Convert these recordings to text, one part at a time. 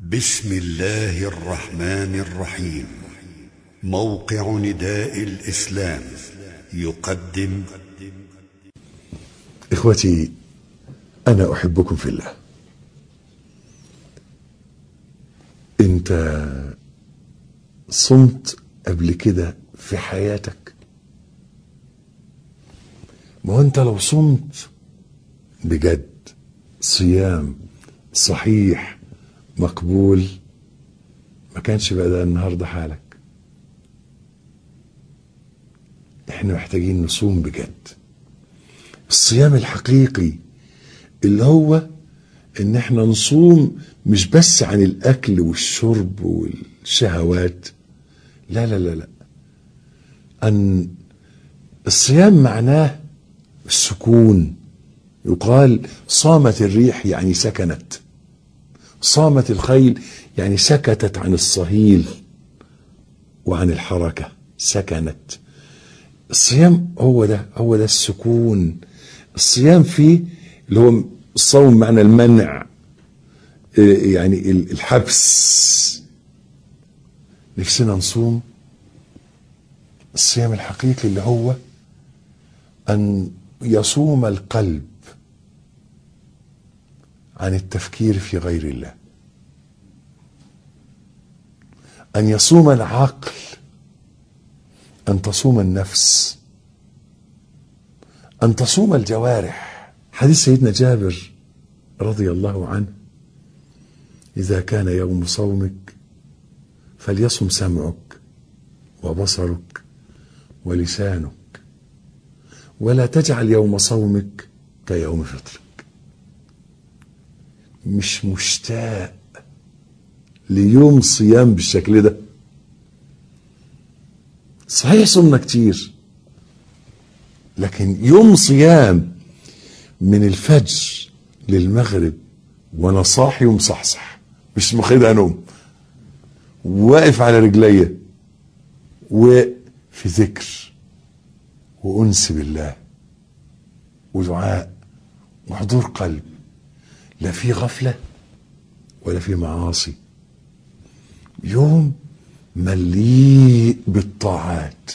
بسم الله الرحمن الرحيم موقع نداء الإسلام يقدم إخوتي أنا أحبكم في الله أنت صمت قبل كده في حياتك ما هو أنت لو صمت بجد صيام صحيح مقبول ما كانش بقى ده النهارده حالك احنا محتاجين نصوم بجد الصيام الحقيقي اللي هو ان احنا نصوم مش بس عن الاكل والشرب والشهوات لا لا لا لا ان الصيام معناه السكون يقال صامت الريح يعني سكنت صامت الخيل يعني سكتت عن الصهيل وعن الحركة سكنت الصيام هو ده هو ده السكون الصيام فيه اللي هو الصوم معنى المنع إيه يعني الحبس نفسنا نصوم الصيام الحقيقي اللي هو أن يصوم القلب عن التفكير في غير الله ان يصوم العقل ان تصوم النفس ان تصوم الجوارح حديث سيدنا جابر رضي الله عنه اذا كان يوم صومك فليصم سمعك وبصرك ولسانك ولا تجعل يوم صومك كيوم فطرك مش مشتاق ليوم صيام بالشكل ده صحيح صمنا كتير لكن يوم صيام من الفجر للمغرب وانا صاحي ومصحصح مش مخدها نوم واقف على رجليا وفي ذكر وانس بالله ودعاء وحضور قلب لا في غفلة ولا في معاصي يوم مليء بالطاعات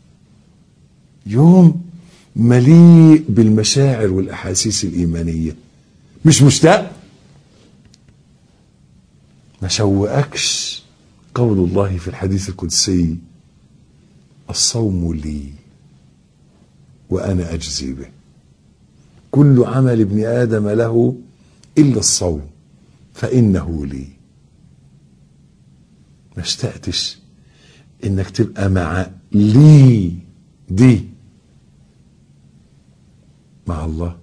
يوم مليء بالمشاعر والأحاسيس الإيمانية مش مشتاق ما شوقكش قول الله في الحديث القدسي الصوم لي وأنا أجزي به كل عمل ابن آدم له إلا الصوم فإنه لي ما اشتقتش إنك تبقى مع لي دي مع الله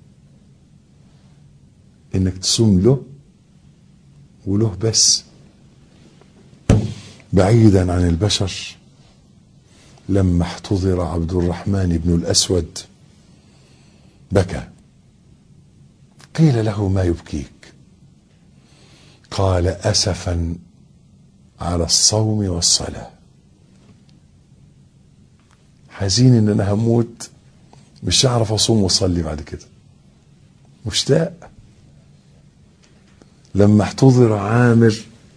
إنك تصوم له وله بس بعيدا عن البشر لما احتضر عبد الرحمن بن الأسود بكى قيل له ما يبكيك قال اسفا على الصوم والصلاه حزين ان انا هموت مش هعرف اصوم واصلي بعد كده مشتاق لما احتضر عامر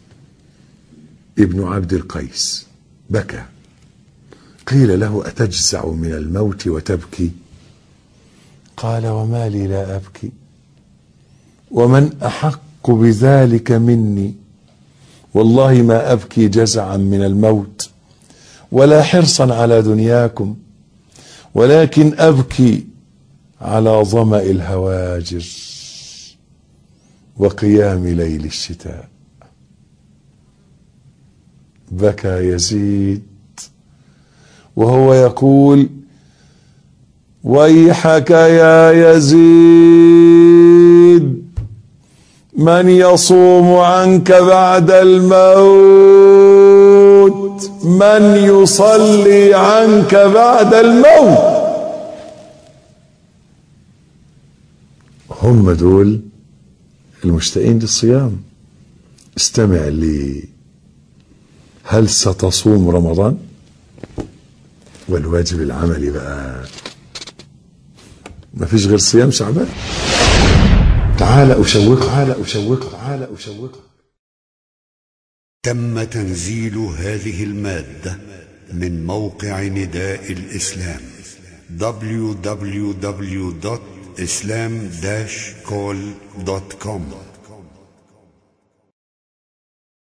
ابن عبد القيس بكى قيل له اتجزع من الموت وتبكي قال وما لي لا ابكي ومن احق بذلك مني والله ما ابكي جزعا من الموت ولا حرصا على دنياكم ولكن ابكي على ظما الهواجر وقيام ليل الشتاء بكى يزيد وهو يقول ويحك يا يزيد من يصوم عنك بعد الموت من يصلي عنك بعد الموت هم دول المشتاقين للصيام استمع لي هل ستصوم رمضان والواجب العملي بقى ما فيش غير صيام شعبان تعال أشوقك تعال أشوقك تعال أشوقك تم تنزيل هذه المادة من موقع نداء الإسلام www.islam-call.com